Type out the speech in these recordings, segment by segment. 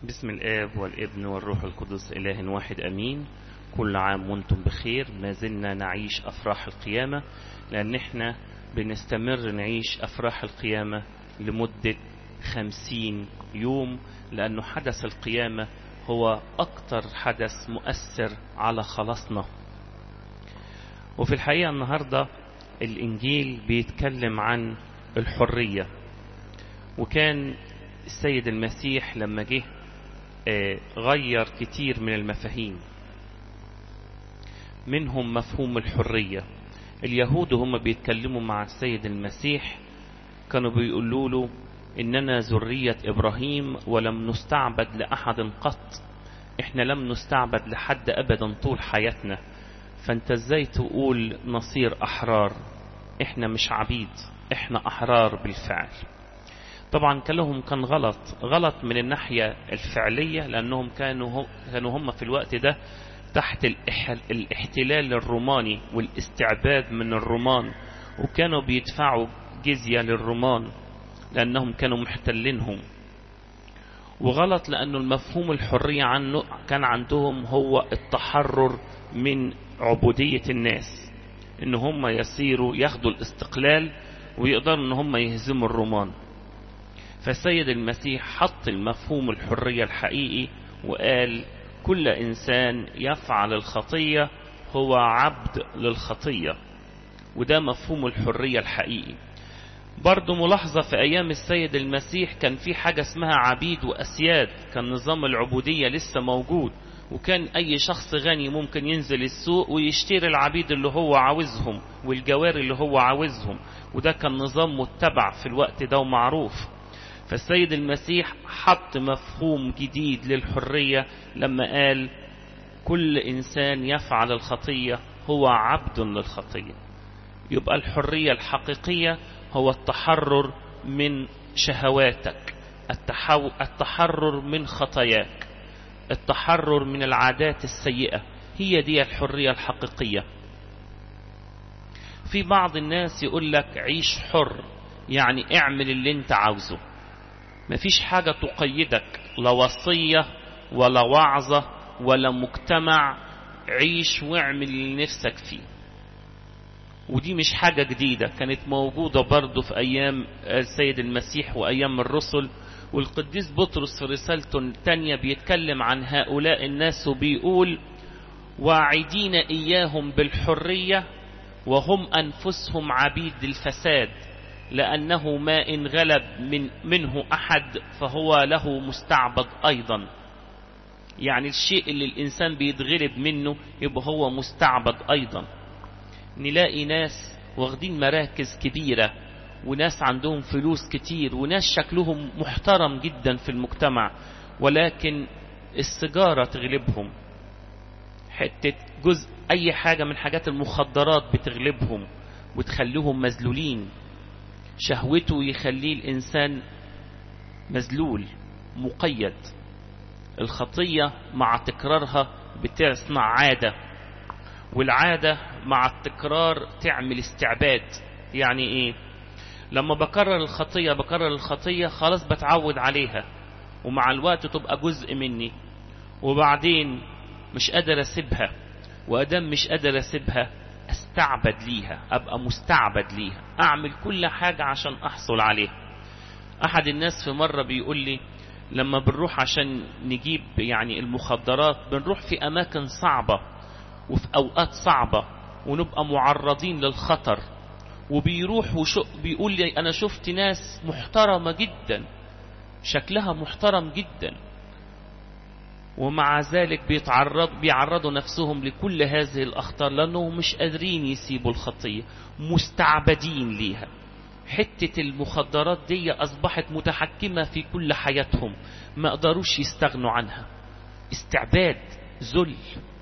بسم الآب والابن والروح القدس إله واحد أمين كل عام وانتم بخير ما زلنا نعيش أفراح القيامة لأن احنا بنستمر نعيش أفراح القيامة لمدة خمسين يوم لأنه حدث القيامة هو أكتر حدث مؤثر على خلاصنا وفي الحقيقة النهاردة الإنجيل بيتكلم عن الحرية وكان السيد المسيح لما جه غير كتير من المفاهيم منهم مفهوم الحرية اليهود هم بيتكلموا مع السيد المسيح كانوا بيقولوا له إننا ذرية إبراهيم ولم نستعبد لأحد قط إحنا لم نستعبد لحد أبدا طول حياتنا فأنت إزاي تقول نصير أحرار إحنا مش عبيد إحنا أحرار بالفعل طبعا كلهم كان غلط غلط من الناحية الفعلية لأنهم كانوا كانوا هم في الوقت ده تحت الاحتلال الروماني والاستعباد من الرومان وكانوا بيدفعوا جزية للرومان لأنهم كانوا محتلينهم وغلط لأنه المفهوم الحرية عنه كان عندهم هو التحرر من عبودية الناس إن هم يصيروا ياخدوا الاستقلال ويقدروا إن هم يهزموا الرومان فالسيد المسيح حط المفهوم الحرية الحقيقي وقال كل إنسان يفعل الخطية هو عبد للخطية وده مفهوم الحرية الحقيقي برضو ملاحظة في أيام السيد المسيح كان في حاجة اسمها عبيد وأسياد كان نظام العبودية لسه موجود وكان أي شخص غني ممكن ينزل السوق ويشتري العبيد اللي هو عاوزهم والجواري اللي هو عاوزهم وده كان نظام متبع في الوقت ده ومعروف فالسيد المسيح حط مفهوم جديد للحرية لما قال كل إنسان يفعل الخطية هو عبد للخطية يبقى الحرية الحقيقية هو التحرر من شهواتك التحو... التحرر من خطاياك التحرر من العادات السيئة هي دي الحرية الحقيقية في بعض الناس يقول لك عيش حر يعني اعمل اللي انت عاوزه مفيش حاجة تقيدك لا وصية ولا وعظة ولا مجتمع عيش واعمل اللي نفسك فيه ودي مش حاجة جديدة كانت موجودة برضو في أيام السيد المسيح وأيام الرسل والقديس بطرس في رسالته الثانية بيتكلم عن هؤلاء الناس وبيقول واعدين إياهم بالحرية وهم أنفسهم عبيد الفساد لأنه ما إن غلب من منه أحد فهو له مستعبد أيضا يعني الشيء اللي الإنسان بيتغلب منه يبقى هو مستعبد أيضا نلاقي ناس واخدين مراكز كبيرة وناس عندهم فلوس كتير وناس شكلهم محترم جدا في المجتمع ولكن السيجارة تغلبهم حتة جزء أي حاجة من حاجات المخدرات بتغلبهم وتخليهم مذلولين شهوته يخليه الإنسان مذلول مقيد الخطية مع تكرارها بتصنع عادة والعادة مع التكرار تعمل استعباد يعني ايه لما بكرر الخطية بكرر الخطية خلاص بتعود عليها ومع الوقت تبقى جزء مني وبعدين مش قادر اسيبها وادام مش قادر اسيبها استعبد ليها ابقى مستعبد ليها اعمل كل حاجة عشان احصل عليها احد الناس في مرة بيقول لي لما بنروح عشان نجيب يعني المخدرات بنروح في اماكن صعبة وفي اوقات صعبة ونبقى معرضين للخطر وبيروح وشو بيقول لي انا شفت ناس محترمة جدا شكلها محترم جدا ومع ذلك بيتعرض بيعرضوا نفسهم لكل هذه الأخطار لأنهم مش قادرين يسيبوا الخطية مستعبدين ليها حتة المخدرات دي أصبحت متحكمة في كل حياتهم ما قدروش يستغنوا عنها استعباد ذل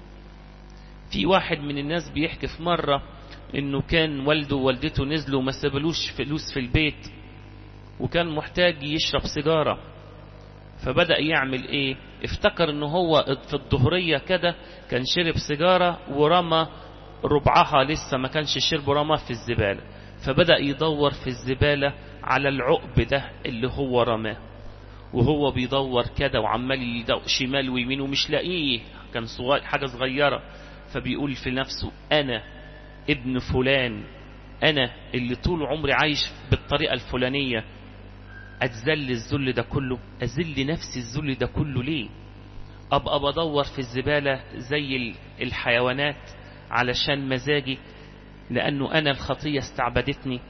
في واحد من الناس بيحكي في مرة انه كان والده ووالدته نزلوا ما سابلوش فلوس في البيت وكان محتاج يشرب سيجارة فبدأ يعمل ايه افتكر ان هو في الظهرية كده كان شرب سيجارة ورمى ربعها لسه ما كانش شرب رمى في الزبالة فبدأ يدور في الزبالة على العقب ده اللي هو رماه وهو بيدور كده وعمال يدور شمال ويمين ومش لاقيه كان صغير حاجة صغيرة فبيقول في نفسه أنا ابن فلان أنا اللي طول عمري عايش بالطريقة الفلانية أتذل الذل ده كله أذل نفسي الذل ده كله ليه أبقى بدور في الزبالة زي الحيوانات علشان مزاجي لأنه أنا الخطية استعبدتني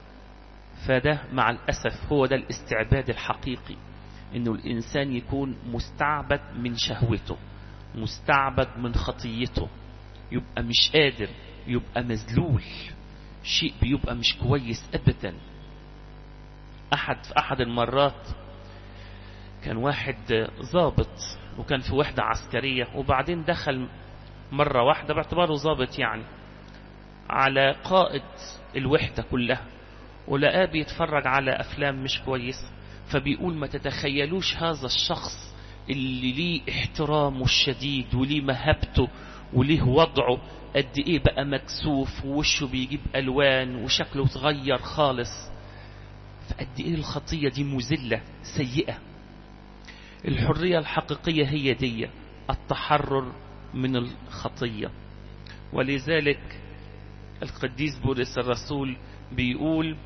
فده مع الأسف هو ده الاستعباد الحقيقي إنه الإنسان يكون مستعبد من شهوته مستعبد من خطيته يبقى مش قادر يبقى مذلول شيء بيبقى مش كويس أبدا أحد في أحد المرات كان واحد ضابط وكان في وحدة عسكرية وبعدين دخل مرة واحدة باعتباره ضابط يعني على قائد الوحدة كلها ولقاه بيتفرج على أفلام مش كويسة فبيقول ما تتخيلوش هذا الشخص اللي ليه احترامه الشديد وليه مهابته وليه وضعه قد ايه بقى مكسوف ووشه بيجيب ألوان وشكله اتغير خالص فقد ايه الخطية دي مذلة سيئة الحرية الحقيقية هي دي التحرر من الخطية ولذلك القديس بولس الرسول بيقول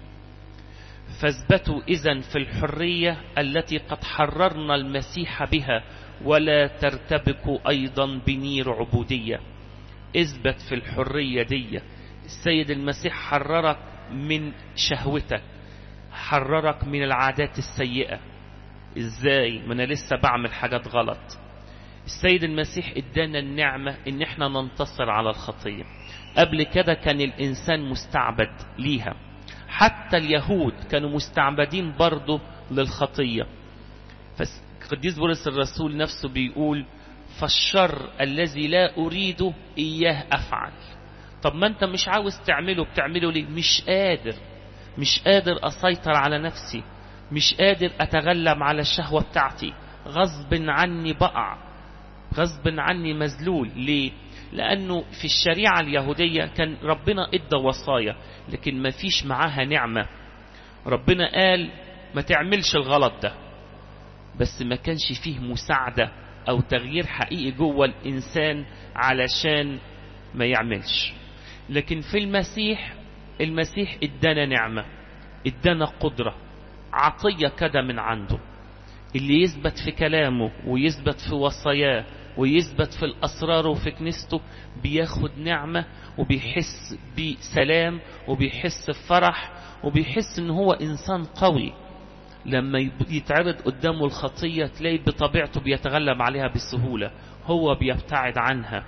فاثبتوا إذا في الحرية التي قد حررنا المسيح بها ولا ترتبكوا أيضا بنير عبودية اثبت في الحرية دي السيد المسيح حررك من شهوتك حررك من العادات السيئة ازاي ما انا لسه بعمل حاجات غلط السيد المسيح ادانا النعمة ان احنا ننتصر على الخطية قبل كده كان الانسان مستعبد ليها حتى اليهود كانوا مستعبدين برضه للخطية فالقديس بولس الرسول نفسه بيقول فالشر الذي لا أريده إياه أفعل طب ما أنت مش عاوز تعمله بتعمله ليه مش قادر مش قادر أسيطر على نفسي مش قادر أتغلب على الشهوة بتاعتي غصب عني بقع غصب عني مذلول ليه لأنه في الشريعة اليهودية كان ربنا ادى وصايا لكن ما فيش معاها نعمة ربنا قال ما تعملش الغلط ده بس ما كانش فيه مساعدة أو تغيير حقيقي جوه الإنسان علشان ما يعملش لكن في المسيح المسيح ادانا نعمة ادانا قدرة عطية كده من عنده اللي يثبت في كلامه ويثبت في وصاياه ويثبت في الأسرار وفي كنيسته بياخد نعمة وبيحس بسلام وبيحس بفرح وبيحس ان هو انسان قوي لما يتعرض قدامه الخطية تلاقي بطبيعته بيتغلب عليها بسهولة هو بيبتعد عنها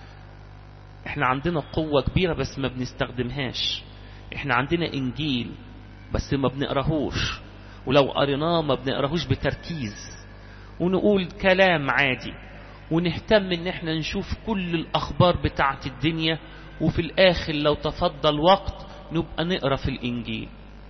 احنا عندنا قوة كبيرة بس ما بنستخدمهاش احنا عندنا انجيل بس ما بنقراهوش ولو قريناه ما بنقراهوش بتركيز ونقول كلام عادي ونهتم ان احنا نشوف كل الاخبار بتاعت الدنيا وفي الاخر لو تفضل وقت نبقى نقرا في الانجيل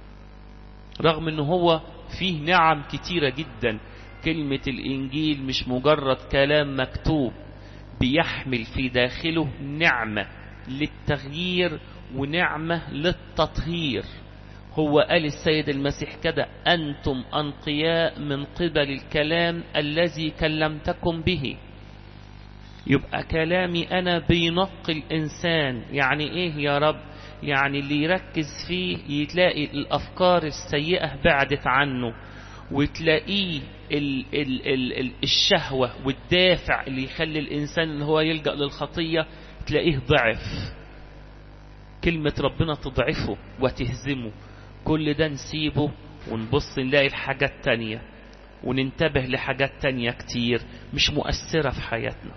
رغم ان هو فيه نعم كتيرة جدا كلمة الانجيل مش مجرد كلام مكتوب بيحمل في داخله نعمة للتغيير ونعمة للتطهير هو قال السيد المسيح كده أنتم أنقياء من قبل الكلام الذي كلمتكم به يبقى كلامي أنا بينقي الإنسان يعني إيه يا رب يعني اللي يركز فيه يتلاقي الأفكار السيئة بعدت عنه وتلاقيه ال ال ال ال الشهوة والدافع اللي يخلي الإنسان اللي هو يلجأ للخطية تلاقيه ضعف كلمة ربنا تضعفه وتهزمه كل ده نسيبه ونبص نلاقي الحاجات تانية وننتبه لحاجات تانية كتير مش مؤثرة في حياتنا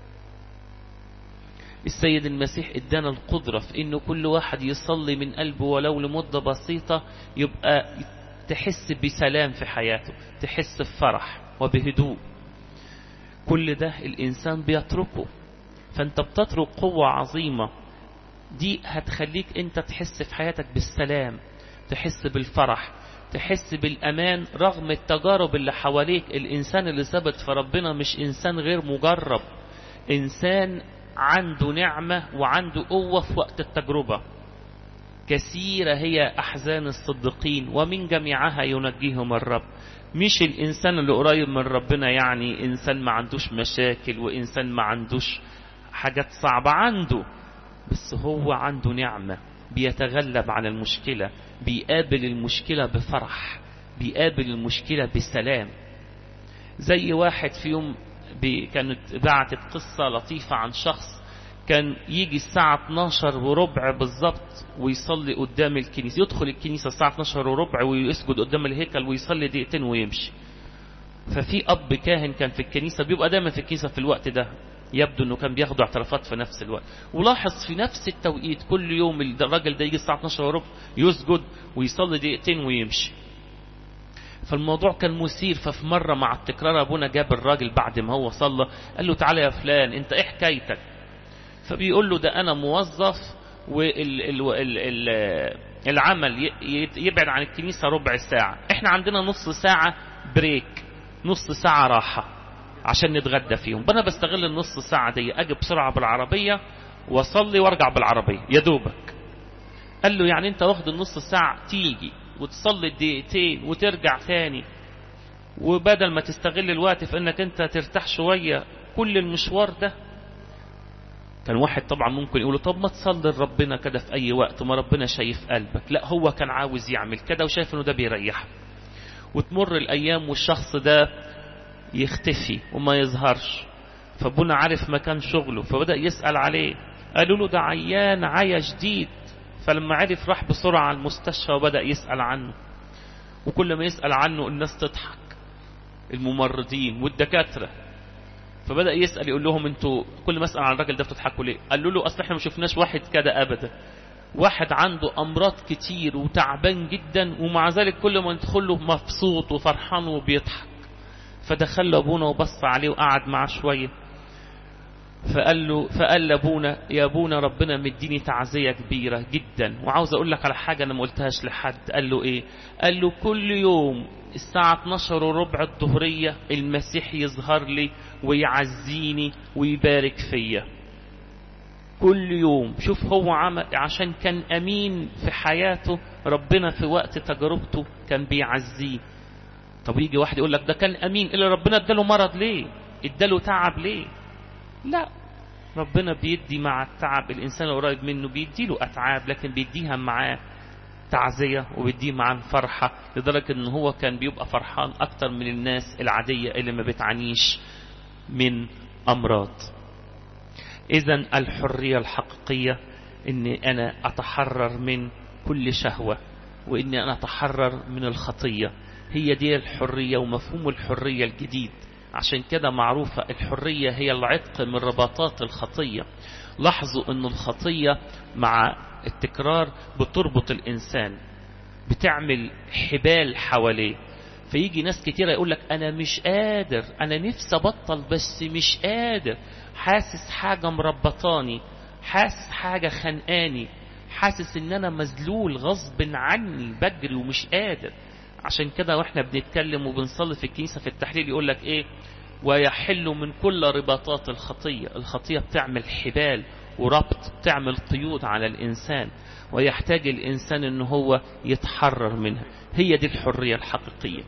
السيد المسيح ادانا القدرة في انه كل واحد يصلي من قلبه ولو لمدة بسيطة يبقى تحس بسلام في حياته تحس بفرح وبهدوء كل ده الإنسان بيتركه فأنت بتترك قوة عظيمة دي هتخليك أنت تحس في حياتك بالسلام تحس بالفرح تحس بالأمان رغم التجارب اللي حواليك الإنسان اللي ثبت في ربنا مش إنسان غير مجرب إنسان عنده نعمة وعنده قوة في وقت التجربة كثيرة هي أحزان الصديقين ومن جميعها ينجيهم الرب مش الإنسان اللي قريب من ربنا يعني إنسان ما عندوش مشاكل وإنسان ما عندوش حاجات صعبة عنده بس هو عنده نعمة بيتغلب على المشكلة بيقابل المشكلة بفرح بيقابل المشكلة بسلام زي واحد في يوم كانت بعتت قصة لطيفة عن شخص كان يجي الساعة 12 وربع بالظبط ويصلي قدام الكنيسة يدخل الكنيسة الساعة 12 وربع ويسجد قدام الهيكل ويصلي دقيقتين ويمشي ففي أب كاهن كان في الكنيسة بيبقى دايما في الكنيسة في الوقت ده يبدو انه كان بياخدوا اعترافات في نفس الوقت ولاحظ في نفس التوقيت كل يوم الراجل ده يجي الساعة 12 وربع يسجد ويصلي دقيقتين ويمشي فالموضوع كان مثير ففي مرة مع التكرار أبونا جاب الراجل بعد ما هو صلى قال له تعالى يا فلان انت ايه حكايتك فبيقول له ده انا موظف والعمل يبعد عن الكنيسة ربع ساعة احنا عندنا نص ساعة بريك نص ساعة راحة عشان نتغدى فيهم فانا بستغل النص ساعة دي اجي بسرعة بالعربية واصلي وارجع بالعربية يا دوبك قال له يعني انت واخد النص ساعة تيجي وتصلي الدقيقتين وترجع ثاني وبدل ما تستغل الوقت في انك انت ترتاح شوية كل المشوار ده كان واحد طبعا ممكن يقول طب ما تصلي لربنا كده في اي وقت ما ربنا شايف قلبك لا هو كان عاوز يعمل كده وشايف انه ده بيريحه وتمر الايام والشخص ده يختفي وما يظهرش فابونا عارف مكان شغله فبدأ يسأل عليه قالوا له ده عيان عيا جديد فلما عرف راح بسرعة على المستشفى وبدأ يسأل عنه وكل ما يسأل عنه الناس تضحك الممرضين والدكاترة فبدأ يسأل يقول لهم انتوا كل ما اسأل عن الراجل ده بتضحكوا ليه قالوا له اصل احنا ما شفناش واحد كده ابدا واحد عنده امراض كتير وتعبان جدا ومع ذلك كل ما ندخل له مبسوط وفرحان وبيضحك فدخل له ابونا وبص عليه وقعد معاه شويه فقال له فقال لابونا يا ابونا ربنا مديني تعزيه كبيره جدا وعاوز اقول لك على حاجه انا ما قلتهاش لحد قال له ايه قال له كل يوم الساعة 12 وربع الظهرية المسيح يظهر لي ويعزيني ويبارك فيا كل يوم شوف هو عمل عشان كان أمين في حياته ربنا في وقت تجربته كان بيعزيه طب يجي واحد يقول لك ده كان أمين إلا ربنا اداله مرض ليه اداله تعب ليه لا ربنا بيدي مع التعب الإنسان القريب منه بيديله أتعاب لكن بيديها معاه تعزية وبيديه معاه فرحة لدرجة ان هو كان بيبقى فرحان اكتر من الناس العادية اللي ما بتعانيش من امراض اذا الحرية الحقيقية اني انا اتحرر من كل شهوة واني انا اتحرر من الخطية هي دي الحرية ومفهوم الحرية الجديد عشان كده معروفة الحرية هي العتق من رباطات الخطية لاحظوا ان الخطية مع التكرار بتربط الإنسان بتعمل حبال حواليه فيجي ناس كتيرة يقول لك أنا مش قادر أنا نفسي أبطل بس مش قادر حاسس حاجة مربطاني حاسس حاجة خنقاني حاسس إن أنا مذلول غصب عني بجري ومش قادر عشان كده واحنا بنتكلم وبنصلي في الكنيسة في التحليل يقول لك إيه ويحل من كل رباطات الخطية الخطية بتعمل حبال وربط تعمل قيود على الإنسان ويحتاج الإنسان أن هو يتحرر منها هي دي الحرية الحقيقية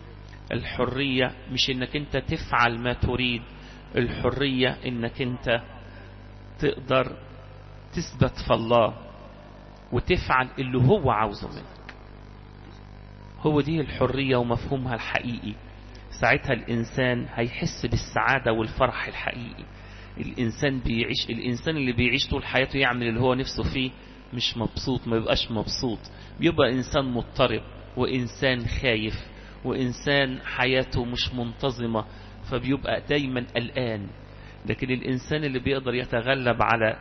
الحرية مش أنك أنت تفعل ما تريد الحرية أنك أنت تقدر تثبت في الله وتفعل اللي هو عاوزه منك هو دي الحرية ومفهومها الحقيقي ساعتها الإنسان هيحس بالسعادة والفرح الحقيقي الإنسان بيعيش الإنسان اللي بيعيش طول حياته يعمل اللي هو نفسه فيه مش مبسوط ما بيبقاش مبسوط بيبقى إنسان مضطرب وإنسان خايف وإنسان حياته مش منتظمة فبيبقى دايما قلقان لكن الإنسان اللي بيقدر يتغلب على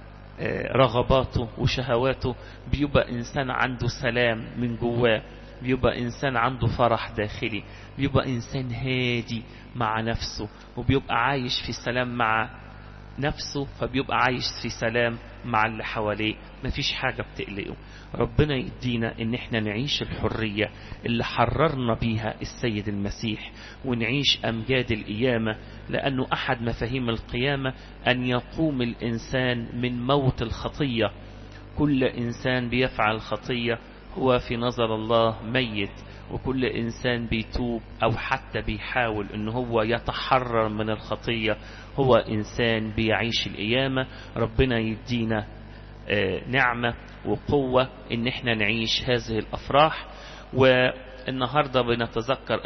رغباته وشهواته بيبقى إنسان عنده سلام من جواه بيبقى إنسان عنده فرح داخلي بيبقى إنسان هادي مع نفسه وبيبقى عايش في سلام مع نفسه فبيبقى عايش في سلام مع اللي حواليه مفيش حاجة بتقلقه ربنا يدينا ان احنا نعيش الحرية اللي حررنا بيها السيد المسيح ونعيش امجاد القيامة لانه احد مفاهيم القيامة ان يقوم الانسان من موت الخطية كل إنسان بيفعل خطية هو في نظر الله ميت وكل إنسان بيتوب أو حتى بيحاول إن هو يتحرر من الخطية هو إنسان بيعيش القيامة ربنا يدينا نعمة وقوة إن احنا نعيش هذه الأفراح والنهاردة بنتذكر